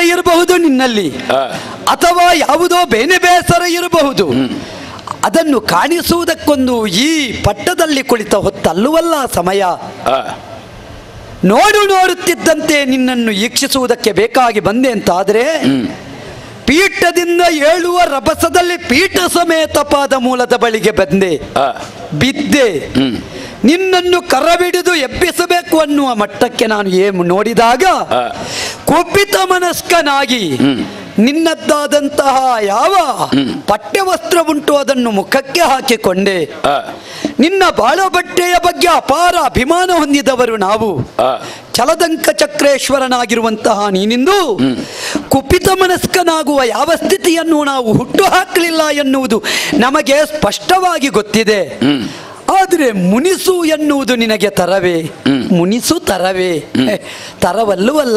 ಇರಬಹುದು ನಿನ್ನಲ್ಲಿ ಆ. ಅಥವಾ ಯಾವುದೋ ಬೇನೆ ಬೇಸರ ಇರಬಹುದು ಅದನ್ನು ಕಾಣಿಸುವುದಕ್ಕೊಂದು ಈ ಪಟ್ಟದಲ್ಲಿ ಕುಳಿತ ಹೊತ್ತಲ್ಲುವಲ್ಲ ಸಮಯ ಆ, ನೋಡು ನೋಡುತ್ತಿದ್ದಂತೆ ನಿನ್ನನ್ನು ಈಕ್ಷಿಸುವುದಕ್ಕೆ ಬೇಕಾಗಿ ಬಂದೆ ಅಂತಾದರೆ ಪೀಠದಿಂದ ಏಳುವ ರಭಸದಲ್ಲಿ ಪೀಠ ಸಮೇತ ಪಾದ ಮೂಲದ ಬಳಿಗೆ ಬಂದೆ ಆ, ಬಿದ್ದೆ ನಿನ್ನನ್ನು ಕರಬಿಡಿದು ಎಬ್ಬಿಸಬೇಕು ಅನ್ನುವ ಮಟ್ಟಕ್ಕೆ ನಾನು ಏನು ನೋಡಿದಾಗ ಆ. ಕುಪಿತ ಮನಸ್ಕನಾಗಿ ನಿನ್ನದ್ದಾದಂತಹ ಯಾವ ಪಠ್ಯವಸ್ತ್ರ ಉಂಟು ಅದನ್ನು ಮುಖಕ್ಕೆ ಹಾಕಿಕೊಂಡೆ ಆ, ನಿನ್ನ ಬಾಳ ಬಟ್ಟೆಯ ಬಗ್ಗೆ ಅಪಾರ ಅಭಿಮಾನ ಹೊಂದಿದವರು ನಾವು ಆ. ಚಲದಂಕ ಚಕ್ರೇಶ್ವರನಾಗಿರುವಂತಹ ನೀನಿಂದು ಕುಪಿತ ಮನಸ್ಕನಾಗುವ ಯಾವ ಸ್ಥಿತಿಯನ್ನು ನಾವು ಹುಟ್ಟು ಹಾಕಲಿಲ್ಲ ಎನ್ನುವುದು ನಮಗೆ ಸ್ಪಷ್ಟವಾಗಿ ಗೊತ್ತಿದೆ ಆದರೆ ಮುನಿಸು ಎನ್ನುವುದು ನಿನಗೆ ತರವೇ ಮುನಿಸು ತರವೇ ಹೆ, ತರವಲ್ಲವಲ್ಲ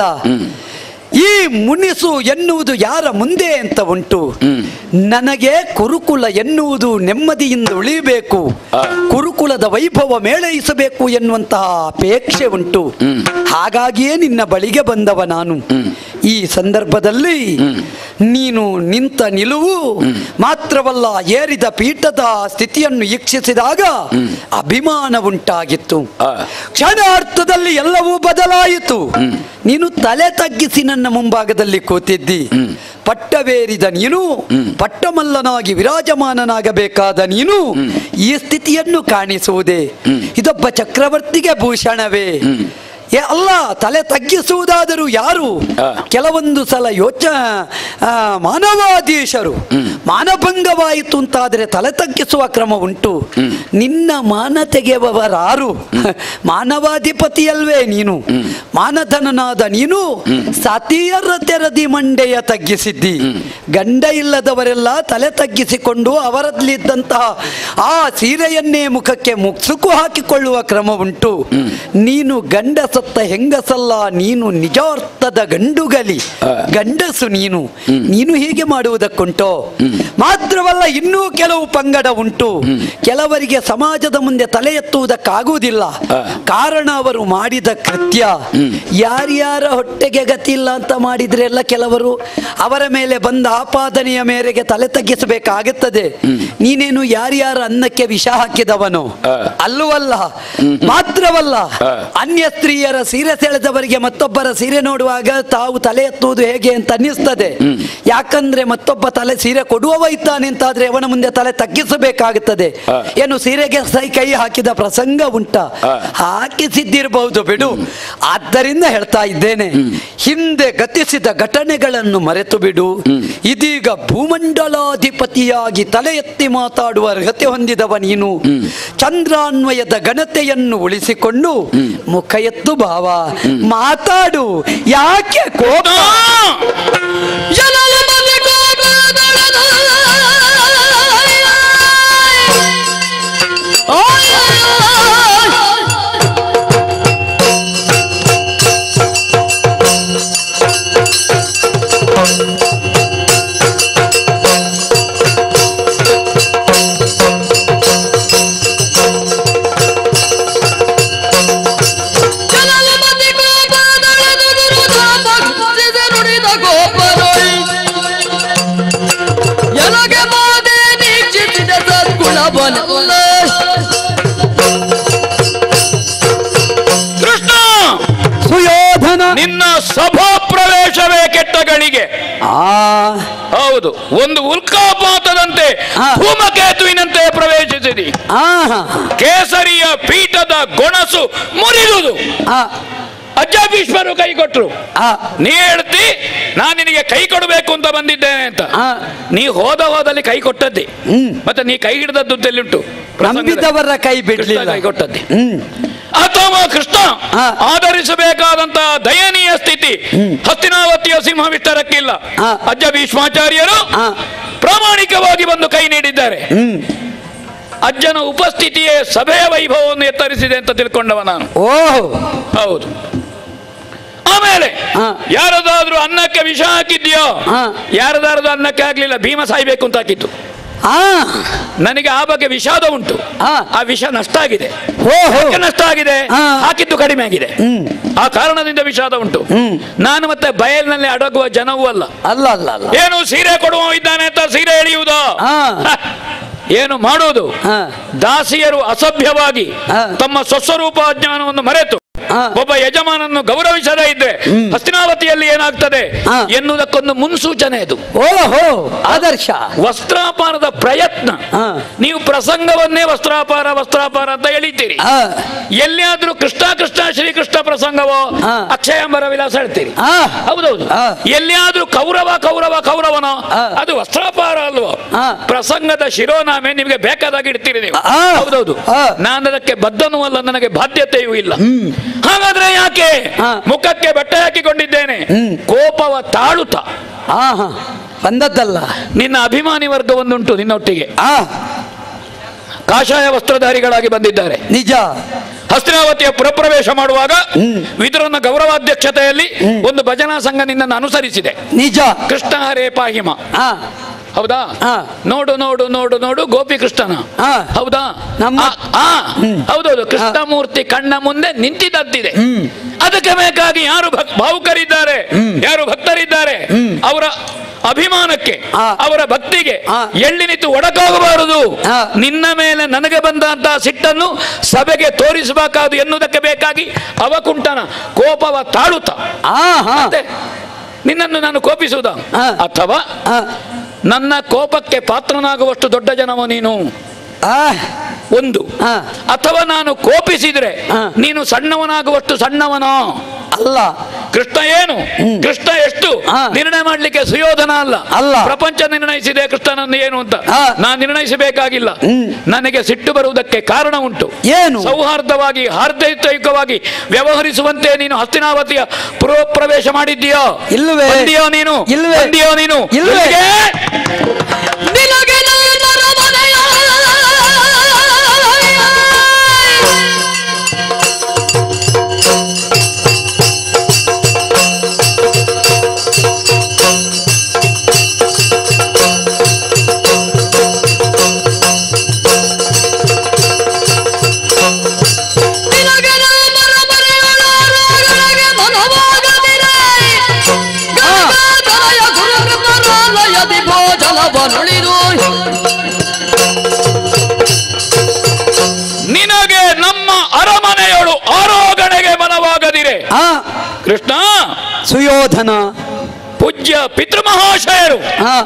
ಈ ಮುನಿಸು ಎನ್ನುವುದು ಯಾರ ಮುಂದೆ ಅಂತ ಉಂಟು ನನಗೆ ಕುರುಕುಲ ಎನ್ನುವುದು ನೆಮ್ಮದಿಯಿಂದ ಉಳಿಯಬೇಕು ಕುರುಕುಲದ ವೈಭವ ಮೇಳೈಸಬೇಕು ಎನ್ನುವಂತಹ ಅಪೇಕ್ಷೆ ಉಂಟು ಹಾಗಾಗಿಯೇ ನಿನ್ನ ಬಳಿಗೆ ಬಂದವ ನಾನು ಈ ಸಂದರ್ಭದಲ್ಲಿ ನೀನು ನಿಂತ ನಿಲುವು ಮಾತ್ರವಲ್ಲ ಏರಿದ ಪೀಠದ ಸ್ಥಿತಿಯನ್ನು ಈಕ್ಷಿಸಿದಾಗ ಅಭಿಮಾನ ಉಂಟಾಗಿತ್ತು ಆ. ಕ್ಷಣಾರ್ಥದಲ್ಲಿ ಎಲ್ಲವೂ ಬದಲಾಯಿತು ನೀನು ತಲೆ ತಗ್ಗಿಸಿ ನನ್ನ ಮುಂಭಾಗದಲ್ಲಿ ಕೂತಿದ್ದಿ ಪಟ್ಟವೇರಿದ ನೀನು ಪಟ್ಟಮಲ್ಲನಾಗಿ ವಿರಾಜಮಾನನಾಗಬೇಕಾದ ನೀನು ಈ ಸ್ಥಿತಿಯನ್ನು ಕಾಣಿಸುವುದೇ ಇದೊಬ್ಬ ಚಕ್ರವರ್ತಿಗೆ ಭೂಷಣವೇ ಏ ಅಲ್ಲ ತಲೆ ತಗ್ಗಿಸುವುದಾದರೂ ಯಾರು ಆ. ಕೆಲವೊಂದು ಸಲ ಯೋಚ ಆ, ಮಾನವಾಧೀಶರು ಮಾನಭಂಗವಾಯಿತು ಅಂತಾದರೆ ತಲೆ ತಗ್ಗಿಸುವ ಕ್ರಮ ಉಂಟು ನಿನ್ನ ಮಾನ ತೆಗೆಯುವವರಾರು ಮಾನವಾಧಿಪತಿಯಲ್ವೇ ನೀನು ಮಾನಧನನಾದ ನೀನು ಸತಿಯರ ತೆರದಿ ಮಂಡೆಯ ತಗ್ಗಿಸಿದ್ದಿ ಗಂಡ ಇಲ್ಲದವರೆಲ್ಲ ತಲೆ ತಗ್ಗಿಸಿಕೊಂಡು ಅವರಲ್ಲಿದ್ದಂತಹ ಆ ಸೀರೆಯನ್ನೇ ಮುಖಕ್ಕೆ ಮುಕ್ಸುಕು ಹಾಕಿಕೊಳ್ಳುವ ಕ್ರಮ ಉಂಟು ನೀನು ಗಂಡ ಸತ್ತ ಹೆಂಗಸಲ್ಲ ನೀನು ನಿಜಾರ್ಥದ ಗಂಡುಗಲಿ ಗಂಡಸು ನೀನು ನೀನು ಹೀಗೆ ಮಾಡುವುದಕ್ಕುಂಟೋ ಮಾತ್ರವಲ್ಲ ಇನ್ನೂ ಕೆಲವು ಪಂಗಡ ಉಂಟು ಕೆಲವರಿಗೆ ಸಮಾಜದ ಮುಂದೆ ತಲೆ ಎತ್ತುವುದಕ್ಕಾಗುವುದಿಲ್ಲ ಕಾರಣ ಅವರು ಮಾಡಿದ ಕೃತ್ಯ ಯಾರ್ಯಾರ ಹೊಟ್ಟೆಗೆ ಗತಿ ಇಲ್ಲ ಅಂತ ಮಾಡಿದ್ರೆ ಎಲ್ಲ ಕೆಲವರು ಅವರ ಮೇಲೆ ಬಂದ ಆಪಾದನೆಯ ಮೇರೆಗೆ ತಲೆ ತಗ್ಗಿಸಬೇಕಾಗುತ್ತದೆ ನೀನೇನು ಯಾರ್ಯಾರ ಅನ್ನಕ್ಕೆ ವಿಷ ಹಾಕಿದವನು ಅಲ್ಲವಲ್ಲ ಮಾತ್ರವಲ್ಲ ಅನ್ಯ ಸ್ತ್ರೀಯರ ಸೀರೆ ಸೆಳೆದವರಿಗೆ ಮತ್ತೊಬ್ಬರ ಸೀರೆ ನೋಡುವಾಗ ತಾವು ತಲೆ ಎತ್ತುವುದು ಹೇಗೆ ಅಂತ ಅನ್ನಿಸ್ತದೆ ಯಾಕಂದ್ರೆ ಮತ್ತೊಬ್ಬ ತಲೆ ಸೀರೆ ಕೊಡುವವ ಇದ್ದಾನೆ ಅಂತಾದ್ರೆ ಅವನ ಮುಂದೆ ತಲೆ ತಗ್ಗಿಸಬೇಕಾಗುತ್ತದೆ ಏನು ಸೀರೆಗೆ ಸೈ ಕೈ ಹಾಕಿದ ಪ್ರಸಂಗ ಉಂಟ ಹಾಕಿಸಿದ್ದಿರಬಹುದು ಬಿಡು ಆದ್ದರಿಂದ ಹೇಳ್ತಾ ಇದ್ದೇನೆ ಹಿಂದೆ ಗತಿಸಿದ ಘಟನೆಗಳನ್ನು ಮರೆತು ಬಿಡು ಇದೀಗ ಭೂಮಂಡಲಾಧಿಪತಿಯಾಗಿ ತಲೆ ಎತ್ತಿ ಮಾತಾಡುವ ಅರ್ಹತೆ ಹೊಂದಿದವ ನೀನು ಚಂದ್ರಾನ್ವಯದ ಘನತೆಯನ್ನು ಉಳಿಸಿಕೊಂಡು ಮುಖ ಎತ್ತು ಭಾವ ಮಾತಾಡು ಯಾಕೆ ಕೋಪ ಎನಗೆ ಮಾದೆ ದೀಕ್ಷಿಸಿದ ಸದ್ಗುಣವನಲ್ಲ ಕೃಷ್ಣ ಸುಯೋಧನ ನಿನ್ನ ಸಭಾ ಪ್ರವೇಶವೇ ಕೆಟ್ಟ ಗಳಿಗೆ ಆ ಹೌದು ಒಂದು ಉಲ್ಕಾಪಾತದಂತೆ ಆ. ಧೂಮಕೇತುವಿನಂತೆ ಪ್ರವೇಶಿಸಿದಿ ಆಹಾ ಕೇಸರಿಯ ಪೀಠದ ಗೊಣಸು ಮುರಿದುದು ಆ ಅಜ್ಜ ಭೀಷ್ಮರು ಕೈ ಕೊಟ್ರು ಆ ನೀ ಹೇಳ್ತಿ ನಾನು ನಿನಗೆ ಕೈ ಕೊಡಬೇಕು ಅಂತ ಬಂದಿದ್ದೇನೆ ಅಂತ ಆ. ನೀ ಹೋದ ಹೋದಲ್ಲಿ ಕೈ ಕೊಟ್ಟದ್ದೆ ಹ್ಮ್. ಮತ್ತೆ ನೀ ಕೈ ಹಿಡಿದದ್ದು ಎಲ್ಲಿಂಟು ನಂಬಿದವರ ಕೈ ಬಿಡ್ಲಿಲ್ಲ ಕೃಷ್ಣ ಕೈ ಕೊಟ್ಟದ್ದೆ ಹ್ಮ್ ಅಥವಾ ಕೃಷ್ಣ ಆ. ಆಧರಿಸಬೇಕಾದಂತಹ ದಯನೀಯ ಸ್ಥಿತಿ ಹಸ್ತಿನಾವತಿಯ ಸಿಂಹ ವಿಸ್ತಾರಕ್ಕಿಲ್ಲ ಆ. ಅಜ್ಜ ಭೀಷ್ಮಾಚಾರ್ಯರು ಆ. ಪ್ರಾಮಾಣಿಕವಾಗಿ ಬಂದು ಕೈ ನೀಡಿದ್ದಾರೆ ಹ್ಮ್ ಅಜ್ಜನ ಉಪಸ್ಥಿತಿಯೇ ಸಭೆಯ ವೈಭವವನ್ನು ಎತ್ತರಿಸಿದೆ ಅಂತ ತಿಳ್ಕೊಂಡವ ನಾನು ಓಹೋ ಹೌದು ಆಮೇಲೆ ಆ. ಯಾರದಾದ್ರೂ ಅನ್ನಕ್ಕೆ ವಿಷ ಹಾಕಿದ್ಯೋ ಆ. ಯಾರದಾದ್ರೂ ಅನ್ನಕ್ಕೆ ಆಗ್ಲಿಲ್ಲ ಭೀಮ ಸಾಯ್ಬೇಕು ಅಂತ ಹಾಕಿತ್ತು ಆ ನನಗೆ ಆ ಬಗ್ಗೆ ವಿಷಾದ ಉಂಟು ಆ. ಆ ವಿಷ ನಷ್ಟ ಆಗಿದೆ ಹೋ ಹೋ ಯಾಕೆ ನಷ್ಟ ಆಗಿದೆ ಆ. ಹಾಕಿದ್ದು ಕಡಿಮೆ ಆಗಿದೆ ಹ್ಮ್ ಆ ಕಾರಣದಿಂದ ವಿಷಾದ ಉಂಟು ಹ್ಮ್. ನಾನು ಮತ್ತೆ ಬಯಲಿನಲ್ಲಿ ಅಡಗುವ ಜನವೂ ಅಲ್ಲ ಅಲ್ಲ ಅಲ್ಲ ಅಲ್ಲ ಏನು ಸೀರೆ ಕೊಡುವ ಇದ್ದಾನೆ ಅಂತ ಸೀರೆ ಎಳೆಯುವುದು ಆ. ಹ. ಏನು ಮಾಡುವುದು ಆ. ದಾಸಿಯರು ಅಸಭ್ಯವಾಗಿ ಆ. ತಮ್ಮ ಸ್ವಸ್ವರೂಪ ಜ್ಞಾನವನ್ನು ಮರೆತು ಆ. ಒಬ್ಬ ಯಜಮಾನನ್ನು ಗೌರವಿಸದೇ ಇದ್ರೆ ಹಸ್ತಿನಾವತಿಯಲ್ಲಿ ಏನಾಗ್ತದೆ ಆ. ಎನ್ನುವುದಕ್ಕೊಂದು ಮುನ್ಸೂಚನೆ ಇದು ಓಹೋ ಆದರ್ಶ ವಸ್ತ್ರಾಪಾರದ ಪ್ರಯತ್ನ ಆ. ನೀವು ಪ್ರಸಂಗವನ್ನೇ ವಸ್ತ್ರಾಪಾರ ವಸ್ತ್ರಾಪಾರ ಅಂತ ಎಳಿತೀರಿ ಆ ಎಲ್ಲಿಯಾದ್ರೂ ಕೃಷ್ಣ ಕೃಷ್ಣ ಶ್ರೀಕೃಷ್ಣ ಪ್ರಸಂಗವೋ ಆ. ಅಕ್ಷಯಾಂಬರ ವಿಲಾಸ ಹೇಳ್ತೀರಿ ಆ ಹೌದೌದು ಆ. ಎಲ್ಲಿಯಾದ್ರೂ ಕೌರವ ಕೌರವ ಕೌರವನೋ ಆ. ಅದು ವಸ್ತ್ರಾಪಾರ ಅಲ್ವೋ ಆ. ಪ್ರಸಂಗದ ಶಿರೋನಾಮೆ ನಿಮಗೆ ಬೇಕಾದಾಗ ಇಡ್ತೀರಿ ನೀವು ಆ. ಹೌದೌದು ಆ. ನಾನು ಅದಕ್ಕೆ ಬದ್ಧನೂ ಅಲ್ಲ ನನಗೆ ಬಾಧ್ಯತೆಯೂ ಇಲ್ಲ ಹಾಗಾದ್ರೆ ಯಾಕೆ ಆ. ಮುಖಕ್ಕೆ ಬಟ್ಟೆ ಹಾಕಿಕೊಂಡಿದ್ದೇನೆ ಹ್ಮ್. ಕೋಪವ ತಾಳುತ್ತ ಆ ಹಾ ಬಂದದ್ದಲ್ಲ ನಿನ್ನ ಅಭಿಮಾನಿ ವರ್ಗ ಒಂದುಂಟು ನಿನ್ನೊಟ್ಟಿಗೆ ಆ ಕಾಷಾಯ ವಸ್ತ್ರಧಾರಿಗಳಾಗಿ ಬಂದಿದ್ದಾರೆ ನಿಜ ಹಸ್ತಿನಾವತಿಯ ಪುರಪ್ರವೇಶ ಮಾಡುವಾಗ ಹ್ಮ್. ವಿದುರನ ಗೌರವಾಧ್ಯಕ್ಷತೆಯಲ್ಲಿ ಒಂದು ಭಜನಾ ಸಂಘ ನಿನ್ನನ್ನು ಅನುಸರಿಸಿದೆ ನಿಜ ಕೃಷ್ಣ ಹರೇ ಪಾಹಿಮ ಆ ಹೌದಾ ಆ. ನೋಡು ನೋಡು ನೋಡು ನೋಡು ಗೋಪಿ ಕೃಷ್ಣನ ಆ. ಹೌದಾ ನಮ್ಮ- ಆ, ಆ. ಹೌದೌದು ಕೃಷ್ಣಮೂರ್ತಿ ಕಣ್ಣ ಮುಂದೆ ನಿಂತಿದ್ದಂತಿದೆ ಹ್ಮ್. ಅದಕ್ಕೆ ಬೇಕಾಗಿ ಯಾರು ಭಕ್ ಭಾವುಕರಿದ್ದಾರೆ ಯಾರು ಭಕ್ತರಿದ್ದಾರೆ ಅವರ ಅಭಿಮಾನಕ್ಕೆ ಆ. ಅವರ ಭಕ್ತಿಗೆ ಆ. ಎಳ್ಳಿ ನಿಂತು ಒಡಕಾಗಬಾರದು ಆ. ನಿನ್ನ ಮೇಲೆ ನನಗೆ ಬಂದಂತಹ ಸಿಟ್ಟನ್ನು ಸಭೆಗೆ ತೋರಿಸಬೇಕಾದು ಎನ್ನುವುದಕ್ಕೆ ಬೇಕಾಗಿ ಅವಕುಂಟನ ಕೋಪವ ತಾಳುತ್ತ ಆ ಹಾ ಮತ್ತೆ ನಿನ್ನನ್ನು ನಾನು ಕೋಪಿಸುವುದ ಆ. ಅಥವಾ ಆ ನನ್ನ ಕೋಪಕ್ಕೆ ಪಾತ್ರನಾಗುವಷ್ಟು ದೊಡ್ಡ ಜನವ ನೀನು ಆ ಒಂದು ಆ. ಅಥವಾ ನಾನು ಕೋಪಿಸಿದ್ರೆ ಆ. ನೀನು ಸಣ್ಣವನಾಗುವಷ್ಟು ಸಣ್ಣವನೋ ಅಲ್ಲ ಕೃಷ್ಣ ಏನು ಕೃಷ್ಣ ಎಷ್ಟು ಆ. ನಿರ್ಣಯ ಮಾಡ್ಲಿಕ್ಕೆ ಸುಯೋಧನ ಅಲ್ಲ ಅಲ್ಲ. ಪ್ರಪಂಚ ನಿರ್ಣಯಿಸಿದೆ ಕೃಷ್ಣನನ್ನು ಏನು ಅಂತ ಆ. ನಾನು ನಿರ್ಣಯಿಸಬೇಕಾಗಿಲ್ಲ ಹ್ಮ್. ನನಗೆ ಸಿಟ್ಟು ಬರುವುದಕ್ಕೆ ಕಾರಣ ಉಂಟು ಏನು ಸೌಹಾರ್ದವಾಗಿ ಹಾರ್ದಯುತವಾಗಿ ವ್ಯವಹರಿಸುವಂತೆ ನೀನು ಹಸ್ತಿನಾವತಿಯ ಪೂರ್ವ ಪ್ರವೇಶ ಮಾಡಿದ್ದೀಯೋ ಇಲ್ಲವೇ? ಬಂದಿಯೋ ನೀನು ಇಲ್ಲವೇ? ಬಂದಿಯೋ ನೀನು ಇಲ್ಲವೇ? ಎಲ್ಲಿಗೆ? ನಿನಗೆ ನನ್ನ ಮನೆಯ ನಿನಗೆ ನನ್ನ ಮನೆಯೊಳಗೆ ಮನವಾಗದಿರೆ ಗಂಗಾಧರಯ ಗುರುಕೃಪರಾಲಯದಿ ಭೋಜನವನುಳಿದು ನಿನಗೆ ನಮ್ಮ ಅರಮನೆಯಳು ಆರೋಗಣೆಗೆ ಮನವಾಗದಿರೆ ಆ ಕೃಷ್ಣ ಸುಯೋಧನ ಪೂಜ್ಯ ಪಿತೃಮಹಾಶಯರು ಆ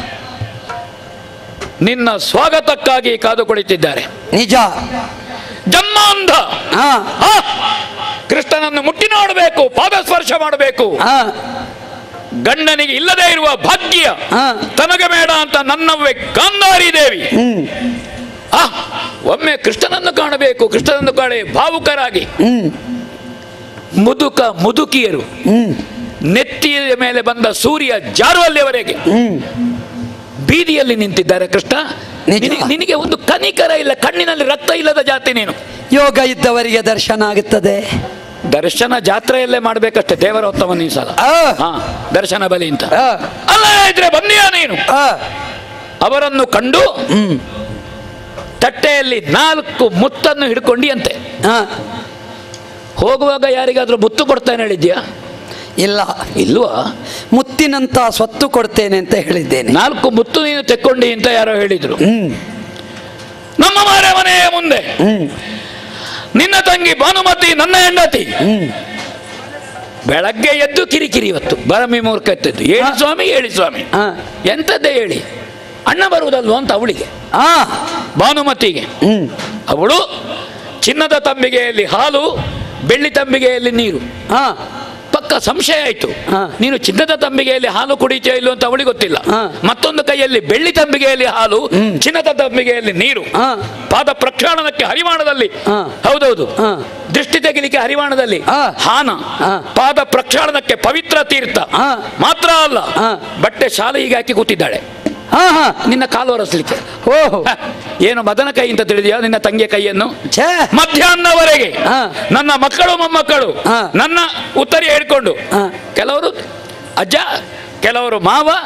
ನಿನ್ನ ಸ್ವಾಗತಕ್ಕಾಗಿ ಕಾದು ಕುಳಿತಿದ್ದಾರೆ ನಿಜ ಜನ್ಮಾಂಧ ಆ ಆ! ಕೃಷ್ಣನನ್ನು ಮುಟ್ಟಿ ನೋಡಬೇಕು ಪಾದ ಸ್ಪರ್ಶ ಮಾಡಬೇಕು ಆ ಗಂಡನಿಗೆ ಇಲ್ಲದೆ ಇರುವ ಭಾಗ್ಯ ಆ. ತನಗೆ ಬೇಡ ಅಂತ ನನ್ನವ್ವೆ ಗಾಂಧಾರಿ ದೇವಿ ಹ್ಮ್ ಆ ಒಮ್ಮೆ ಕೃಷ್ಣನನ್ನು ಕಾಣಬೇಕು ಕೃಷ್ಣನನ್ನು ಕಾಣೆ ಭಾವುಕರಾಗಿ ಹ್ಮ್ ಮುದುಕ ಮುದುಕಿಯರು ಹ್ಮ್ ನೆತ್ತಿಯ ಮೇಲೆ ಬಂದ ಸೂರ್ಯ ಜಾರುವಲ್ಲಿಯವರೆಗೆ ಹ್ಮ್ ಬೀದಿಯಲ್ಲಿ ನಿಂತಿದ್ದಾರೆ ಕೃಷ್ಣ ನಿಜ. ನಿನಗೆ- ನಿನಗೆ ಒಂದು ಕನಿಕರ ಇಲ್ಲ ಕಣ್ಣಿನಲ್ಲಿ ರಕ್ತ ಇಲ್ಲದ ಜಾತಿ ನೀನು ಯೋಗ ಇದ್ದವರಿಗೆ ದರ್ಶನ ಆಗುತ್ತದೆ ದರ್ಶನ ಜಾತ್ರೆಯಲ್ಲೇ ಮಾಡ್ಬೇಕಷ್ಟೇ ದೇವರ ಹೊತ್ತವನ್ನು ಈ ಸಲ ಆ. ಹಾ ದರ್ಶನ ಬಲಿ ಅಂತ ಆ, ಅಲ್ಲ ಇದ್ರೆ ಬಂದಿಯಾ ನೀನು ಆ, ಅವರನ್ನು ಕಂಡು ಹ್ಮ್ ತಟ್ಟೆಯಲ್ಲಿ ನಾಲ್ಕು ಮುತ್ತನ್ನು ಹಿಡ್ಕೊಂಡಿ ಆ, ಹೋಗುವಾಗ ಯಾರಿಗಾದ್ರೂ ಮುತ್ತು ಕೊಡ್ತಾನೆ ಹೇಳಿದ್ಯಾ ಇಲ್ಲ ಇಲ್ವಾ ಮುತ್ತಿನಂತ ಸ್ವತ್ತು ಕೊಡ್ತೇನೆ ಅಂತ ಹೇಳಿದ್ದೇನೆ ನಾಲ್ಕು ಮುತ್ತು ನೀನು ತೆಕ್ಕೊಂಡಿ ಅಂತ ಯಾರೋ ಹೇಳಿದ್ರು ಹ್ಮ್ ನಮ್ಮ ಮಾರೆ ಮನೆಯ ಮುಂದೆ ಹ್ಮ್ ನಿನ್ನ ತಂಗಿ ಭಾನುಮತಿ ನನ್ನ ಹೆಂಡತಿ ಹ್ಮ್ ಬೆಳಗ್ಗೆ ಎದ್ದು ಕಿರಿಕಿರಿ ಇವತ್ತು ಬರಮಿ ಮೂರ್ಖ ಎತ್ತದ್ದು ಹೇಳಿ ಸ್ವಾಮಿ ಹೇಳಿ ಸ್ವಾಮಿ ಆ, ಎಂತದ್ದೇ ಹೇಳಿ ಅಣ್ಣ ಬರುವುದಲ್ವ ಅಂತ ಅವಳಿಗೆ ಆ, ಭಾನುಮತಿಗೆ ಹ್ಮ್ ಅವಳು ಚಿನ್ನದ ತಂಬಿಗೆಯಲ್ಲಿ ಹಾಲು ಬೆಳ್ಳಿ ತಂಬಿಗೆಯಲ್ಲಿ ನೀರು ಆ, ಪಕ್ಕ ಸಂಶಯ ಆಯ್ತು ಹಾ. ನೀನು ಚಿನ್ನದ ತಂಬಿಗೆಯಲ್ಲಿ ಹಾಲು ಕುಡಿತೀಯೋ ಇಲ್ಲೋ ಅಂತ ಅವಳಿಗೆ ಗೊತ್ತಿಲ್ಲ ಹಾ. ಮತ್ತೊಂದು ಕೈಯಲ್ಲಿ ಬೆಳ್ಳಿ ತಂಬಿಗೆಯಲ್ಲಿ ಹಾಲು ಚಿನ್ನದ ತಂಬಿಗೆಯಲ್ಲಿ ನೀರು ಹಾ. ಪಾದ ಪ್ರಕ್ಷಾಳನಕ್ಕೆ ಹರಿವಾಣದಲ್ಲಿ ಹಾ. ಹೌದೌದು ಹಾ. ದೃಷ್ಟಿ ತೆಗಿಲಿಕ್ಕೆ ಹರಿವಾಣದಲ್ಲಿ ಹಾ. ಹಾನ ಹಾ. ಪಾದ ಪ್ರಕ್ಷಾಳನಕ್ಕೆ ಪವಿತ್ರ ತೀರ್ಥ ಹಾ. ಮಾತ್ರ ಅಲ್ಲ ಹಾ. ಬಟ್ಟೆ ಶಾಲೆಗೆ ಹಾಕಿ ಕೂತಿದ್ದಾಳೆ ಹಾ ಹಾ ನಿನ್ನ ಕಾಲು ಒರೆಸ್ಲಿಕ್ಕೆ ಓಹೋ ಹ, ಏನು ಮದನ ಕೈ ಅಂತ ತಿಳಿದಿಯಾ ನಿನ್ನ ತಂಗಿಯ ಕೈಯನ್ನು ಛೇ ಮಧ್ಯಾಹ್ನವರೆಗೆ ಹಾ. ನನ್ನ ಮಕ್ಕಳು ಮೊಮ್ಮಕ್ಕಳು ಹಾ. ನನ್ನ ಉತ್ತರಿ ಹಿಡ್ಕೊಂಡು ಹಾ. ಕೆಲವರು ಅಜ್ಜ ಕೆಲವರು ಮಾವ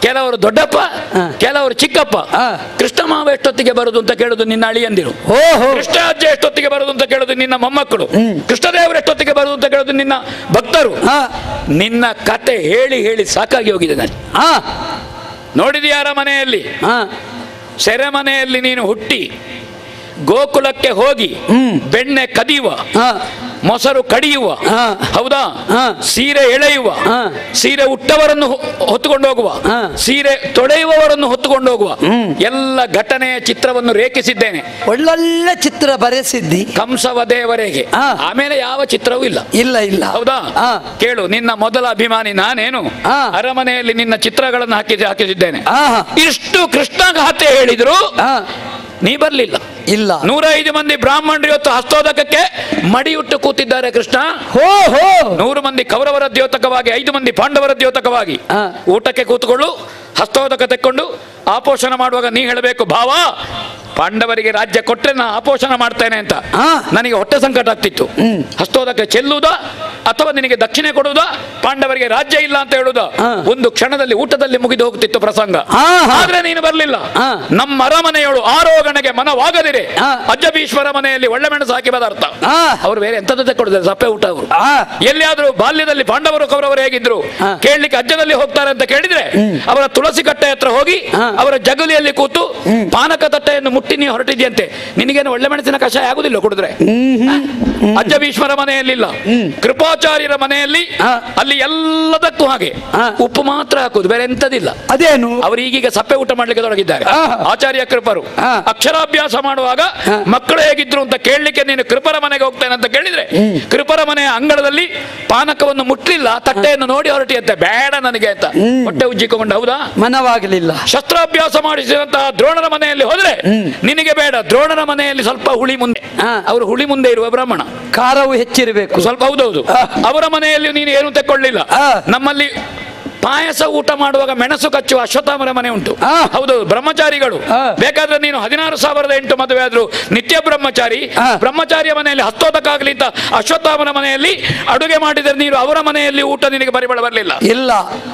ಕೆಲವರು ದೊಡ್ಡಪ್ಪ ಹಾ. ಕೆಲವರು ಚಿಕ್ಕಪ್ಪ ಹಾ. ಕೃಷ್ಣ ಮಾವ ಎಷ್ಟೊತ್ತಿಗೆ ಬರುದು ಅಂತ ಕೇಳುದು ನಿನ್ನ ಅಳಿಯಂದಿರು ಓಹೋ ಕೃಷ್ಣ ಅಜ್ಜ ಎಷ್ಟೊತ್ತಿಗೆ ಬರುದು ಅಂತ ಕೇಳುದು ನಿನ್ನ ಮೊಮ್ಮಕ್ಕಳು ಕೃಷ್ಣದೇವರು ಎಷ್ಟೊತ್ತಿಗೆ ಬರುದು ಅಂತ ಕೇಳುದು ನಿನ್ನ ಭಕ್ತರು ಹಾ ನಿನ್ನ ಕತೆ ಹೇಳಿ ಹೇಳಿ ಸಾಕಾಗಿ ಹೋಗಿದೆ ನಾನು ಹಾ ನೋಡಿದ್ಯಾರ ಮನೆಯಲ್ಲಿ ಹಾ ಸೆರೆಮನೆಯಲ್ಲಿ ನೀನು ಹುಟ್ಟಿ ಗೋಕುಲಕ್ಕೆ ಹೋಗಿ ಹ್ಮ್. ಬೆಣ್ಣೆ ಕದಿಯುವ ಹಾ ಮೊಸರು ಕಡಿಯುವ ಹಾ. ಹೌದಾ ಹಾ. ಸೀರೆ ಎಳೆಯುವ ಹಾ. ಸೀರೆ ಉಟ್ಟವರನ್ನು ಹೊ- ಹೊತ್ತುಕೊಂಡು ಹೋಗುವ ಹಾ. ಸೀರೆ ತೊಳೆಯುವವರನ್ನು ಹೊತ್ತುಕೊಂಡು ಹೋಗುವ ಎಲ್ಲ ಘಟನೆಯ ಚಿತ್ರವನ್ನು ರೇಖಿಸಿದ್ದೇನೆ ಒಳ್ಳೊಳ್ಳೆ ಚಿತ್ರ ಬರೆಸಿದ್ದಿ ಕಂಸವದೇವರೆಗೆ ಹಾ. ಆಮೇಲೆ ಯಾವ ಚಿತ್ರವೂ ಇಲ್ಲ ಇಲ್ಲ ಇಲ್ಲ ಹೌದಾ ಹಾ ಕೇಳು ನಿನ್ನ ಮೊದಲ ಅಭಿಮಾನಿ ನಾನೇನು ಹಾ. ಅರಮನೆಯಲ್ಲಿ ನಿನ್ನ ಚಿತ್ರಗಳನ್ನು ಹಾಕಿ ಹಾಕಿಸಿದ್ದೇನೆ ಹಾ ಹಾ. ಇಷ್ಟು ಕೃಷ್ಣಗಾಥೆ ಹೇಳಿದ್ರು ಹಾ ನೀ ಬರ್ಲಿಲ್ಲ ಇಲ್ಲ ನೂರೈದು ಮಂದಿ ಬ್ರಾಹ್ಮಣರು ಇವತ್ತು ಹಸ್ತೋದಕಕ್ಕೆ ಮಡಿಯುಟ್ಟು ಕೂತಿದ್ದಾರೆ ಕೃಷ್ಣ ಹೋ ಹೋ ನೂರು ಮಂದಿ ಕೌರವರ ದ್ಯೋತಕವಾಗಿ ಐದು ಮಂದಿ ಪಾಂಡವರ ದ್ಯೋತಕವಾಗಿ ಹಾ. ಊಟಕ್ಕೆ ಕೂತ್ಕೊಳ್ಳು ಹಸ್ತೋದಕ ತೆಕ್ಕೊಂಡು ಆಪೋಷಣ ಮಾಡುವಾಗ ನೀ ಹೇಳಬೇಕು ಭಾವ ಪಾಂಡವರಿಗೆ ರಾಜ್ಯ ಕೊಟ್ರೆ ನಾ ಆಪೋಷಣ ಮಾಡ್ತೇನೆ ಅಂತ ಹಾ. ನನಗೆ ಹೊಟ್ಟೆ ಸಂಕಟ ಆಗ್ತಿತ್ತು ಹಸ್ತೋದಕ್ಕೆ ಚೆಲ್ಲುವುದಾ ಅಥವಾ ನಿನಗೆ ದಕ್ಷಿಣೆ ಕೊಡುವುದಾ ಪಾಂಡವರಿಗೆ ರಾಜ್ಯ ಇಲ್ಲ ಅಂತ ಹೇಳುವುದಾ ಹಾ. ಒಂದು ಕ್ಷಣದಲ್ಲಿ ಊಟದಲ್ಲಿ ಮುಗಿದು ಹೋಗ್ತಿತ್ತು ಪ್ರಸಂಗ ಹಾ, ಹಾ. ಆದ್ರೆ ನೀನು ಬರ್ಲಿಲ್ಲ ಹಾ. ನಮ್ಮ ಅರಮನೆಯಳು ಆರೋಗಣೆಗೆ ಮನವಾಗದಿರೆ ಹಾ. ಅಜ್ಜಬೀಶ್ವರ ಮನೆಯಲ್ಲಿ ಒಳ್ಳೆ ಮೆಣಸು ಹಾಕಿ ಪದಾರ್ಥ ಹಾ. ಅವ್ರು ಬೇರೆ ಎಂತದ್ದು ತೆಕ್ಕೊಡುದಿಲ್ಲ ಸಪ್ಪೆ ಊಟ ಅವರು ಹಾ ಎಲ್ಲಿಯಾದ್ರೂ ಬಾಲ್ಯದಲ್ಲಿ ಪಾಂಡವರು ಕೌರವರು ಹೇಗಿದ್ರು ಹಾ. ಕೇಳಲಿಕ್ಕೆ ಅಜ್ಜದಲ್ಲಿ ಹೋಗ್ತಾರೆ ಅಂತ ಕೇಳಿದ್ರೆ ಅವರ ತುಳಸಿ ಕಟ್ಟೆ ಹತ್ರ ಹೋಗಿ ಹಾ. ಅವರ ಜಗುಲಿಯಲ್ಲಿ ಕೂತು ಪಾನಕ ತಟ್ಟೆಯನ್ನು ಮುಟ್ಟಿ ನೀವು ಹೊರಟಿದ್ಯಂತೆ ನಿನಗೇನು ಒಳ್ಳೆ ಮೆಣಸಿನ ಕಷಾಯ ಆಗುದಿಲ್ಲ ಕುಡಿದ್ರೆ ಅಜ್ಜ ಭೀಷ್ಮರ ಮನೆಯಲ್ಲಿಲ್ಲ ಕೃಪಾಚಾರ್ಯರ ಮನೆಯಲ್ಲಿ ಹಾ. ಅಲ್ಲಿ ಎಲ್ಲದಕ್ಕೂ ಹಾಗೆ ಹಾ. ಉಪ್ಪು ಮಾತ್ರ ಹಾಕುದು ಬೇರೆ ಎಂತದಿಲ್ಲ ಅದೇನು ಅವರು ಈಗೀಗ ಸಪ್ಪೆ ಊಟ ಮಾಡ್ಲಿಕ್ಕೆ ತೊಡಗಿದ್ದಾರೆ ಹಾ. ಆಚಾರ್ಯ ಕೃಪರು ಹಾ. ಅಕ್ಷರಾಭ್ಯಾಸ ಮಾಡುವಾಗ ಹಾ. ಮಕ್ಕಳು ಹೇಗಿದ್ರು ಅಂತ ಕೇಳಲಿಕ್ಕೆ ನೀನು ಕೃಪರ ಮನೆಗೆ ಹೋಗ್ತೇನೆ ಅಂತ ಕೇಳಿದ್ರೆ ಕೃಪರ ಮನೆಯ ಅಂಗಳದಲ್ಲಿ ಪಾನಕವನ್ನು ಮುಟ್ಲಿಲ್ಲ ತಟ್ಟೆಯನ್ನು ನೋಡಿ ಹೊರಟಿಯಂತೆ ಬೇಡ ನನಗೆ ಅಂತ ಹೊಟ್ಟೆ ಉಜ್ಜಿಕೊಂಡು ಹೌದಾ ಮನವಾಗಲಿಲ್ಲ ಶಸ್ತ್ರಾಭ್ಯಾಸ ಮಾಡಿಸಿದಂತಹ ದ್ರೋಣರ ಮನೆಯಲ್ಲಿ ಹೋದ್ರೆ ನಿನಗೆ ಬೇಡ ದ್ರೋಣರ ಮನೆಯಲ್ಲಿ ಸ್ವಲ್ಪ ಹುಳಿ ಮುಂದೆ ಹಾ. ಅವರು ಹುಳಿ ಮುಂದೆ ಇರುವ ಬ್ರಾಹ್ಮಣ ಖಾರವು ಹೆಚ್ಚಿರಬೇಕು ಸ್ವಲ್ಪ ಹೌದೌದು ಆ. ಅವರ ಮನೆಯಲ್ಲಿ ನೀನು ಏನು ತೆಕ್ಕೊಳ್ಳಿಲ್ಲ ಆ. ನಮ್ಮಲ್ಲಿ ಪಾಯಸ ಊಟ ಮಾಡುವಾಗ ಮೆಣಸು ಕಚ್ಚುವ ಅಶ್ವತ್ಥಾಮರ ಮನೆ ಉಂಟು ಆ. ಹೌದೌದು ಬ್ರಹ್ಮಚಾರಿಗಳು ಆ. ಬೇಕಾದ್ರೆ ನೀನು ಹದಿನಾರು ಸಾವಿರದ ಎಂಟು ಮದುವೆ ಆದ್ರು ನಿತ್ಯ ಬ್ರಹ್ಮಚಾರಿ ಆ. ಬ್ರಹ್ಮಚಾರಿಯ ಮನೆಯಲ್ಲಿ ಹಸ್ತೋದಕ್ಕಾಗಲಿ ಅಂತ ಅಶ್ವತ್ಥಾಮನ ಮನೆಯಲ್ಲಿ ಅಡುಗೆ ಮಾಡಿದರೆ ನೀನು ಅವರ ಮನೆಯಲ್ಲಿ ಊಟ ನಿನಗೆ ಪರಿಮಳ ಬರಲಿಲ್ಲ ಇಲ್ಲ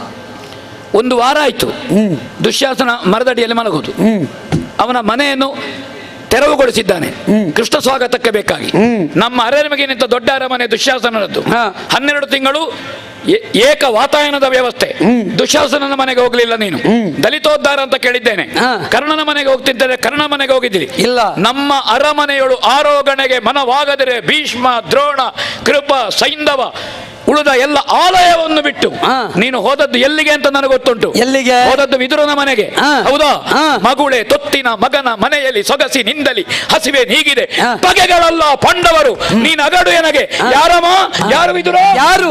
ಒಂದು ವಾರ ಆಯ್ತು ಹ್ಮ್ ದುಶ್ಯಾಸನ ಮರದಡಿಯಲ್ಲಿ ಮಲಗುವುದು ಹ್ಮ್ ಅವನ ಮನೆಯನ್ನು ತೆರವುಗೊಳಿಸಿದ್ದಾನೆ ಕೃಷ್ಣ ಸ್ವಾಗತಕ್ಕೆ ಬೇಕಾಗಿ ಹ್ಮ್. ನಮ್ಮ ಅರಮನೆಗಿಂತ ದೊಡ್ಡ ಅರಮನೆ ದುಶ್ಯಾಸನದ್ದು ಹಾ. ಹನ್ನೆರಡು ತಿಂಗಳು ಏ- ಏಕ ವಾತಾಯನದ ವ್ಯವಸ್ಥೆ ದುಶ್ಯಾಸನನ ಮನೆಗೆ ಹೋಗ್ಲಿಲ್ಲ ನೀನು ದಲಿತೋದ್ಧಾರ ಅಂತ ಕೇಳಿದ್ದೇನೆ ಹಾ. ಕರ್ಣನ ಮನೆಗೆ ಹೋಗ್ತಿದ್ದರೆ ಕರ್ಣ ಮನೆಗೆ ಹೋಗಿದ್ದೀರಿ ಇಲ್ಲ. ನಮ್ಮ ಅರಮನೆಯಳು ಆರೋಗಣೆಗೆ ಮನವಾಗದರೆ ಭೀಷ್ಮ ದ್ರೋಣ ಕೃಪ ಸೈಂಧವ ಉಳಿದ ಎಲ್ಲ ಆಲಯವನ್ನು ಬಿಟ್ಟು ಹಾ. ನೀನು ಹೋದದ್ದು ಎಲ್ಲಿಗೆ ಅಂತ ನನಗೆ ಗೊತ್ತುಂಟು ಎಲ್ಲಿಗೆ? ಹೋದದ್ದು ವಿದುರನ ಮನೆಗೆ ಹಾ. ಹೌದಾ ಹಾ. ಮಗುಳೆ ತೊತ್ತಿನ ಮಗನ ಮನೆಯಲ್ಲಿ ಸೊಗಸಿ ನಿಂದಲಿ ಹಸಿವೆ ನೀಗಿದೆ ಹಾ. ಬಗೆಗಳಲ್ಲ ಪಾಂಡವರು ನೀನ್ ಅಗಡು ಎನಗೆ ಯಾರಮ್ಮ ಯಾರು ವಿದುರ ಯಾರು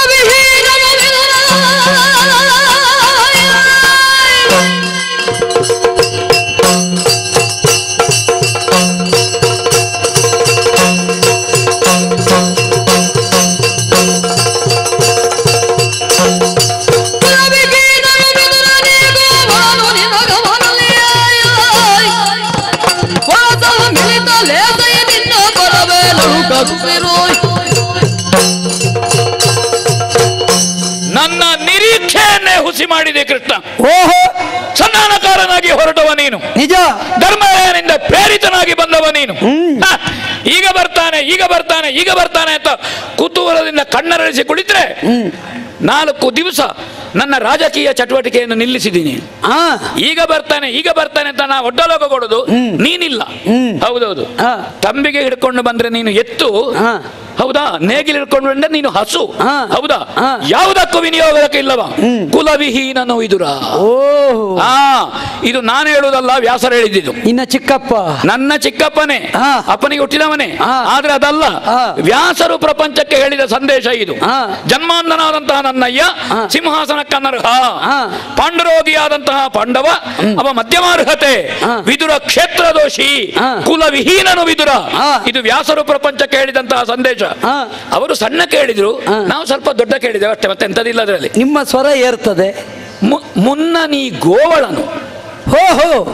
ನನ್ನ ನಿರೀಕ್ಷೆಯನ್ನೇ ಹುಸಿ ಮಾಡಿದೆ ಕೃಷ್ಣ ಓಹೋ ಸಂಧಾನಕಾರನಾಗಿ ಹೊರಟವ ನೀನು ನಿಜ ಧರ್ಮರಾಯನಿಂದ ಪ್ರೇರಿತನಾಗಿ ಬಂದವ ನೀನು ಹ, ಈಗ ಬರ್ತಾನೆ ಈಗ ಬರ್ತಾನೆ ಈಗ ಬರ್ತಾನೆ ಅಂತ ಕುತೂಹಲದಿಂದ ಕಣ್ಣರಳಿಸಿ ಕುಳಿತರೆ ನಾಲ್ಕು ದಿವಸ ನನ್ನ ರಾಜಕೀಯ ಚಟುವಟಿಕೆಯನ್ನು ನಿಲ್ಲಿಸಿದ್ದೀನಿ ಹಾ ಈಗ ಬರ್ತಾನೆ ಈಗ ಬರ್ತಾನೆ ಅಂತ ನಾ ಒಡ್ಡಲೋಗ ಕೊಡುದು ನೀನಿಲ್ಲ ಹೌದೌದು ಹಾ. ತಂಬಿಗೆ ಹಿಡ್ಕೊಂಡು ಬಂದ್ರೆ ನೀನು ಎತ್ತು ಹಾ. ಹೌದಾ ನೇಗಿಲು ಹಿಡ್ಕೊಂಡು ಬಂದ್ರೆ ನೀನು ಹಸು ಹಾ. ಹೌದಾ ಹಾ. ಯಾವುದಕ್ಕೂ ವಿನಿಯೋಗಕ್ಕೆ ಇಲ್ಲವ ಕುಲವಿಹೀನನು ಇದುರ ಓಹೋ ಆ ಇದು ನಾನು ಹೇಳುವುದಲ್ಲ ವ್ಯಾಸರ ಹೇಳಿದ್ದು ಇನ್ನ ಚಿಕ್ಕಪ್ಪ ನನ್ನ ಚಿಕ್ಕಪ್ಪನೇ ಹಾ. ಅಪ್ಪನಿಗೆ ಹುಟ್ಟಿದವನೇ ಹಾ. ಆದ್ರೆ ಅದಲ್ಲ ಹಾ. ವ್ಯಾಸರು ಪ್ರಪಂಚಕ್ಕೆ ಹೇಳಿದ ಸಂದೇಶ ಇದು ಹಾ. ಜನ್ಮಾಂಧನಾದಂತಹ ನನ್ನಯ್ಯ ಹಾ. ಸಿಂಹಾಸನಕ್ಕನರ್ಹ ಹಾ. ಪಾಂಡುರೋಗಿಯಾದಂತಹ ಪಾಂಡವ ಅವ ಮಧ್ಯಮಾರ್ಹತೆ ಹಾ. ವಿದುರ ಕ್ಷೇತ್ರ ದೋಷಿ ಹಾ. ಕುಲವಿಹೀನನು ವಿದುರ ಹಾ. ಇದು ವ್ಯಾಸರು ಪ್ರಪಂಚಕ್ಕೆ ಹೇಳಿದಂತಹ ಸಂದೇಶ ಹಾ. ಅವರು ಸಣ್ಣ ಕೇಳಿದ್ರು ಹಾ. ನಾವು ಸ್ವಲ್ಪ ದೊಡ್ಡ ಕೇಳಿದ್ದೇವೆ ಅಷ್ಟೇ ಮತ್ತೆ ಎಂತದಿಲ್ಲ ಅದರಲ್ಲಿ ನಿಮ್ಮ ಸ್ವರ ಏರ್ತದೆ ಮುನ್ನ ನೀ ಗೋವಳನು ಹೋ ಹೋ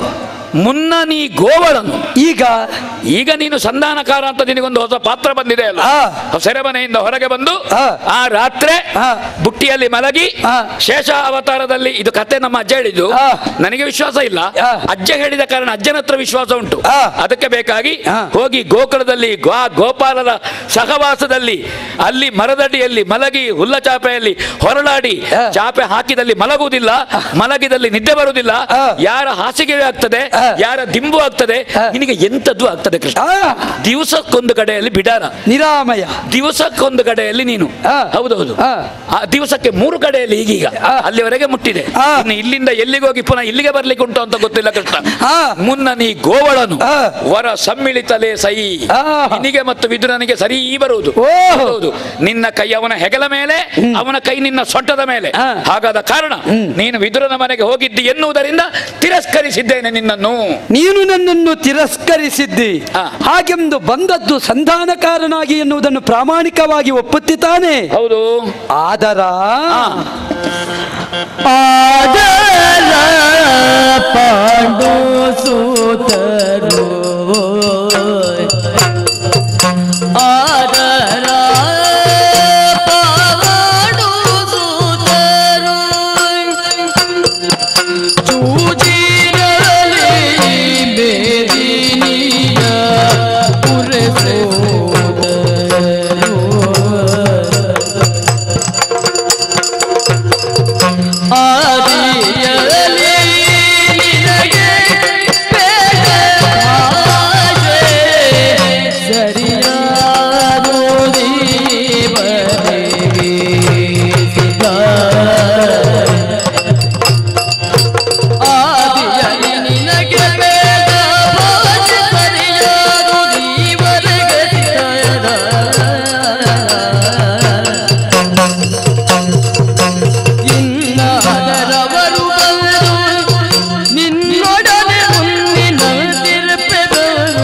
ಮುನ್ನ ನೀ ಗೋವಳನು ಈಗ ಈಗ ನೀನು ಸಂಧಾನಕಾರ ಅಂತ ನಿನಗೊಂದು ಹೊಸ ಪಾತ್ರ ಬಂದಿದೆ ಅಲ್ಲ ಆ. ಸೆರೆಮನೆಯಿಂದ ಹೊರಗೆ ಬಂದು ಆ. ಆ ರಾತ್ರಿ ಆ. ಬುಟ್ಟಿಯಲ್ಲಿ ಮಲಗಿ ಆ. ಶೇಷ ಅವತಾರದಲ್ಲಿ ಇದು ಕತೆ ನಮ್ಮ ಅಜ್ಜ ಹೇಳಿದ್ದು ಆ. ನನಗೆ ವಿಶ್ವಾಸ ಇಲ್ಲ ಆ. ಅಜ್ಜ ಹೇಳಿದ ಕಾರಣ ಅಜ್ಜನ ಹತ್ರ ವಿಶ್ವಾಸ ಉಂಟು ಆ. ಅದಕ್ಕೆ ಬೇಕಾಗಿ ಆ. ಹೋಗಿ ಗೋಕುಲದಲ್ಲಿ ಗ್ವಾ ಗೋಪಾಲದ ಸಹವಾಸದಲ್ಲಿ ಅಲ್ಲಿ ಮರದಡಿಯಲ್ಲಿ ಮಲಗಿ ಹುಲ್ಲ ಚಾಪೆಯಲ್ಲಿ ಹೊರಳಾಡಿ ಆ. ಚಾಪೆ ಹಾಕಿದಲ್ಲಿ ಮಲಗುವುದಿಲ್ಲ ಮಲಗಿದಲ್ಲಿ ನಿದ್ದೆ ಬರುವುದಿಲ್ಲ ಆ. ಯಾರ ಹಾಸಿಗೆ ಆಗ್ತದೆ ಆ. ಯಾರ ದಿಂಬು ಆಗ್ತದೆ ಆ. ನಿನಗೆ ಎಂತದ್ದು ಆಗ್ತದೆ ಕೃಷ್ಣ ಆ, ದಿವಸಕ್ಕೊಂದು ಕಡೆಯಲ್ಲಿ ಬಿಡಾರ ನಿರಾಮಯ ದಿವಸಕ್ಕೊಂದು ಕಡೆಯಲ್ಲಿ ನೀನು ಆ. ಹೌದೌದು ಆ. ಆ ದಿವಸಕ್ಕೆ ಮೂರು ಕಡೆಯಲ್ಲಿ ಈಗೀಗ ಆ. ಅಲ್ಲಿವರೆಗೆ ಮುಟ್ಟಿದೆ ಆ. ಇನ್ನು ಇಲ್ಲಿಂದ ಎಲ್ಲಿಗೆ ಹೋಗಿ ಪುನಃ ಇಲ್ಲಿಗೆ ಬರ್ಲಿಕ್ಕೆ ಉಂಟು ಅಂತ ಗೊತ್ತಿಲ್ಲ ಕೃಷ್ಣ ಆ. ಮುನ್ನ ನೀ ಗೋವಳನು ಆ. ವರ ಸಮ್ಮಿಳಿತಲೇ ಸೈ ಆ. ನಿನಗೆ ಮತ್ತು ವಿದುರನಿಗೆ ಸರಿ ಬರುವುದು ಓ. ಹೌದು ನಿನ್ನ ಕೈ ಅವನ ಹೆಗಲ ಮೇಲೆ ಅವನ ಕೈ ನಿನ್ನ ಸೊಂಟದ ಮೇಲೆ ಆ. ಹಾಗಾದ ಕಾರಣ ನೀನು ವಿದುರನ ಮನೆಗೆ ಹೋಗಿದ್ದಿ ಎನ್ನುವುದರಿಂದ ತಿರಸ್ಕರಿಸಿದ್ದೇನೆ ನಿನ್ನನ್ನು ನೀನು ನನ್ನನ್ನು ತಿರಸ್ಕರಿಸಿದ್ದಿ ಆ. ಹಾಗೆಂದು ಬಂದದ್ದು ಸಂಧಾನಕಾರನಾಗಿ ಎನ್ನುವುದನ್ನು ಪ್ರಾಮಾಣಿಕವಾಗಿ ಒಪ್ಪುತ್ತಿದ್ದಾನೆ ಹೌದು ಆದರ ಆ. ಆದರ ಪಾಂಡು ಸೂತರು ಆದರ ಪಾಂಡು ಸೂತರು ಚೂಜಿರಲಿ ಬೇದಿನಿಯ ಪುರಸೋದರು ಆದಿಯಲಿ ನಿನಗೆ ಬೇಡವಾಗೆ ಸರಿಯಾದು ದೇವರಿಗೆ ಸಿದ್ಧ. ಆದಿಯಲಿ ನಿನಗೆ ಬೇಡವಾಗೆ ಸರಿಯಾದು ದೇವರಿಗೆ ಸಿದ್ಧ. ಇನ್ನಾದರವರು ಬಂದು ನಿನ್ನೊಡನೆ ಮುಂದಿನಂತಿರುಪೆದರು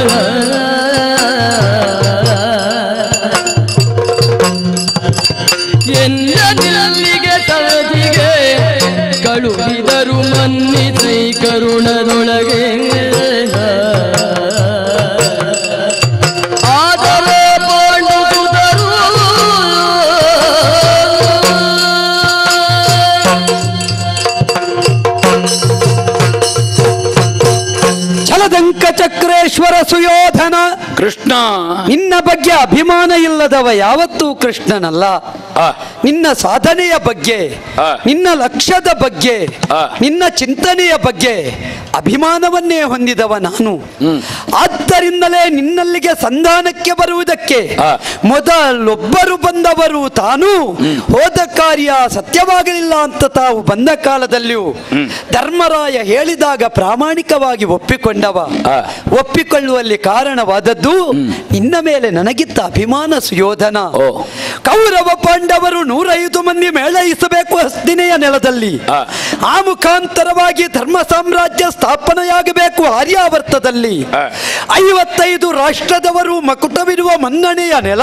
ಎಲ್ಲ ನಿಲ್ಲಿಗೆ ತಳದಿಗೆ ಕಳುಹಿದರು ಮನ್ನಿಸೈ ಕರುಣದೊಳಗೆ ಆದರೆ ಪಾಂಡುಸುದರು ಛಲದಂಕ ಚಕ್ರೇಶ್ವರ ಸುಯೋಧನ ಕೃಷ್ಣ ನಿನ್ನ ಬಗ್ಗೆ ಅಭಿಮಾನ ಇಲ್ಲದವ ಯಾವತ್ತೂ ಕೃಷ್ಣನಲ್ಲ ಆ. ನಿನ್ನ ಸಾಧನೆಯ ಬಗ್ಗೆ ಆ. ನಿನ್ನ ಲಕ್ಷ್ಯದ ಬಗ್ಗೆ ಆ. ನಿನ್ನ ಚಿಂತನೆಯ ಬಗ್ಗೆ ಅಭಿಮಾನವನ್ನೇ ಹೊಂದಿದವ ನಾನು ಆದ್ದರಿಂದಲೇ ನಿನ್ನಲ್ಲಿಗೆ ಸಂಧಾನಕ್ಕೆ ಬರುವುದಕ್ಕೆ ಆ. ಮೊದಲೊಬ್ಬರು ಬಂದವರು ತಾನು ಹೋದ ಕಾರ್ಯ ಸತ್ಯವಾಗಲಿಲ್ಲ ಅಂತ ತಾವು ಬಂದ ಕಾಲದಲ್ಲಿಯೂ ಧರ್ಮರಾಯ ಹೇಳಿದಾಗ ಪ್ರಾಮಾಣಿಕವಾಗಿ ಒಪ್ಪಿಕೊಂಡವ ಆ. ಒಪ್ಪಿಕೊಳ್ಳುವಲ್ಲಿ ಕಾರಣವಾದದ್ದು ನಿನ್ನ ಮೇಲೆ ನನಗಿತ್ತ ಅಭಿಮಾನ ಸುಯೋಧನ ಓ. ಕೌರವ ಪಾಂಡವರು ನೂರೈದು ಮಂದಿ ಮೇಳೈಸಬೇಕು ಹಸ್ತಿನೆಯ ನೆಲದಲ್ಲಿ ಆ. ಆ ಮುಖಾಂತರವಾಗಿ ಧರ್ಮ ಸಾಮ್ರಾಜ್ಯ ಸ್ಥಾಪನೆಯಾಗಬೇಕು ಆರ್ಯಾವರ್ತದಲ್ಲಿ ಆ. ಐವತ್ತೈದು ರಾಷ್ಟ್ರದವರು ಮಕುಟವಿರುವ ಮನ್ನಣೆಯ ನೆಲ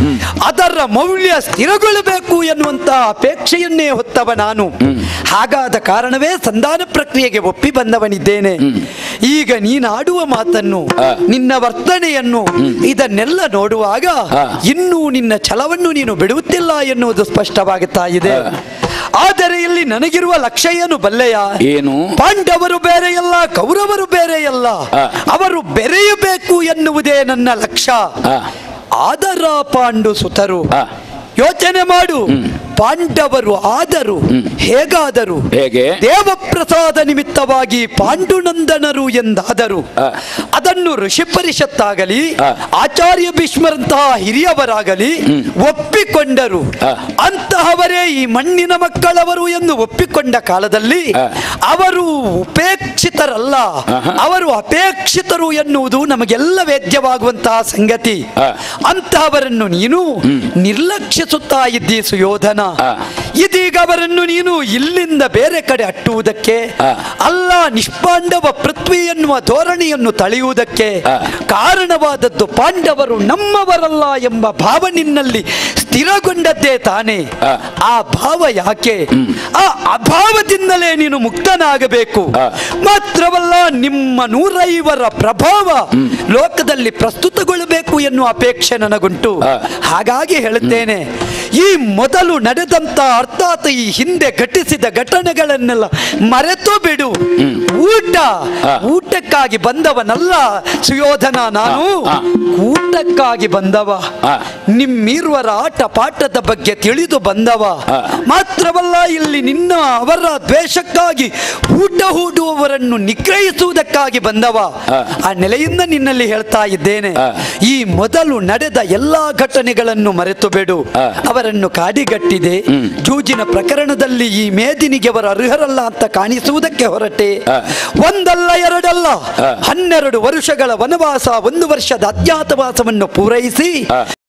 ಅದರ ಮೌಲ್ಯ ಸ್ಥಿರಗೊಳ್ಳಬೇಕು ಎನ್ನುವಂತ ಅಪೇಕ್ಷೆಯನ್ನೇ ಹೊತ್ತವ ನಾನು ಹಾಗಾದ ಕಾರಣವೇ ಸಂಧಾನ ಪ್ರಕ್ರಿಯೆಗೆ ಒಪ್ಪಿ ಬಂದವನಿದ್ದೇನೆ ಈಗ ನೀನಾಡುವ ಮಾತನ್ನು ಆ. ನಿನ್ನ ವರ್ತನೆಯನ್ನು ಇದನ್ನೆಲ್ಲ ನೋಡುವಾಗ ಆ. ಇನ್ನೂ ನಿನ್ನ ಛಲವನ್ನು ನೀನು ಬಿಡುತ್ತಿಲ್ಲ ಎನ್ನುವುದು ಸ್ಪಷ್ಟವಾಗುತ್ತಾ ಇದೆ ಆ. ಆದರೆ ಇಲ್ಲಿ ನನಗಿರುವ ಲಕ್ಷ್ಯ ಏನು ಬಲ್ಲೆಯ ಏನು ಪಾಂಡವರು ಬೇರೆಯಲ್ಲ ಕೌರವರು ಬೇರೆಯಲ್ಲ ಆ. ಅವರು ಬೆರೆಯಬೇಕು ಎನ್ನುವುದೇ ನನ್ನ ಲಕ್ಷ್ಯ ಆ. ಆದರ ಪಾಂಡು ಸುತರು ಆ. ಯೋಚನೆ ಮಾಡು ಪಾಂಡವರು ಆದರು ಹೇಗಾದರು ಹೇಗೆ? ದೇವಪ್ರಸಾದ ನಿಮಿತ್ತವಾಗಿ ಪಾಂಡುನಂದನರು ಎಂದಾದರು ಆ. ಅದನ್ನು ಋಷಿ ಪರಿಷತ್ತಾಗಲಿ ಆ. ಆಚಾರ್ಯ ಭೀಷ್ಮರಂತಹ ಹಿರಿಯವರಾಗಲಿ ಒಪ್ಪಿಕೊಂಡರು ಆ. ಅಂತಹವರೇ ಈ ಮಣ್ಣಿನ ಮಕ್ಕಳವರು ಎಂದು ಒಪ್ಪಿಕೊಂಡ ಕಾಲದಲ್ಲಿ ಆ. ಅವರು ಉಪೇಕ್ಷಿತರಲ್ಲ ಆಹಾ. ಅವರು ಅಪೇಕ್ಷಿತರು ಎನ್ನುವುದು ನಮಗೆಲ್ಲ ವೇದ್ಯವಾಗುವಂತಹ ಸಂಗತಿ ಆ. ಅಂತಹವರನ್ನು ನೀನು ನಿರ್ಲಕ್ಷಿಸುತ್ತಾ ಇದ್ದೀ ಸುಯೋಧನ ಆ. ಇದೀಗ ಅವರನ್ನು ನೀನು ಇಲ್ಲಿಂದ ಬೇರೆ ಕಡೆ ಅಟ್ಟುವುದಕ್ಕೆ ಆ. ಅಲ್ಲ ನಿಷ್ಪಾಂಡವ ಪೃಥ್ವಿ ಎನ್ನುವ ಧೋರಣೆಯನ್ನು ತಳೆಯುವುದಕ್ಕೆ ಆ. ಕಾರಣವಾದದ್ದು ಪಾಂಡವರು ನಮ್ಮವರಲ್ಲ ಎಂಬ ಭಾವ ನಿನ್ನಲ್ಲಿ ಸ್ಥಿರಗೊಂಡದ್ದೇ ತಾನೇ ಆ. ಆ ಭಾವ ಯಾಕೆ ಆ ಅಭಾವದಿಂದಲೇ ನೀನು ಮುಕ್ತನಾಗಬೇಕು ಆ. ಮಾತ್ರವಲ್ಲ ನಿಮ್ಮ ನೂರೈವರ ಪ್ರಭಾವ ಲೋಕದಲ್ಲಿ ಪ್ರಸ್ತುತಗೊಳ್ಳಬೇಕು ಎನ್ನುವ ಅಪೇಕ್ಷೆ ನನಗುಂಟು ಆ. ಹಾಗಾಗಿ ಹೇಳುತ್ತೇನೆ ಈ ಮೊದಲು ನಡೆದಂತ ಅರ್ಥಾತ್ ಈ ಹಿಂದೆ ಘಟಿಸಿದ ಘಟನೆಗಳನ್ನೆಲ್ಲ ಮರೆತು ಬಿಡು ಊಟ ಆ. ಊಟಕ್ಕಾಗಿ ಬಂದವನಲ್ಲ ಸುಯೋಧನ ನಾನು ಆ. ಊಟಕ್ಕಾಗಿ ಬಂದವ ಆ. ನಿಮ್ಮಿರುವರ ಆಟ ಪಾಠದ ಬಗ್ಗೆ ತಿಳಿದು ಬಂದವ ಆ. ಮಾತ್ರವಲ್ಲ ಇಲ್ಲಿ ನಿನ್ನ ಅವರ ದ್ವೇಷಕ್ಕಾಗಿ ಊಟ ಹೂಡುವವರನ್ನು ನಿಗ್ರಹಿಸುವುದಕ್ಕಾಗಿ ಬಂದವ ಆ. ಆ ನೆಲೆಯಿಂದ ನಿನ್ನಲ್ಲಿ ಹೇಳ್ತಾ ಇದ್ದೇನೆ ಆ. ಈ ಮೊದಲು ನಡೆದ ಎಲ್ಲಾ ಘಟನೆಗಳನ್ನು ಮರೆತು ಬಿಡು ಆ. ಅವರನ್ನು ಕಾಡಿಗಟ್ಟಿದೆ ಜೂಜಿನ ಪ್ರಕರಣದಲ್ಲಿ ಈ ಮೇದಿನಿಗೆ ಅವರು ಅರ್ಹರಲ್ಲ ಅಂತ ಕಾಣಿಸುವುದಕ್ಕೆ ಹೊರಟೆ ಆ. ಒಂದಲ್ಲ ಎರಡಲ್ಲ ಆ. ಹನ್ನೆರಡು ವರುಷಗಳ ವನವಾಸ ಒಂದು ವರ್ಷದ ಅಜ್ಞಾತವಾಸವನ್ನು ಪೂರೈಸಿ ಆ.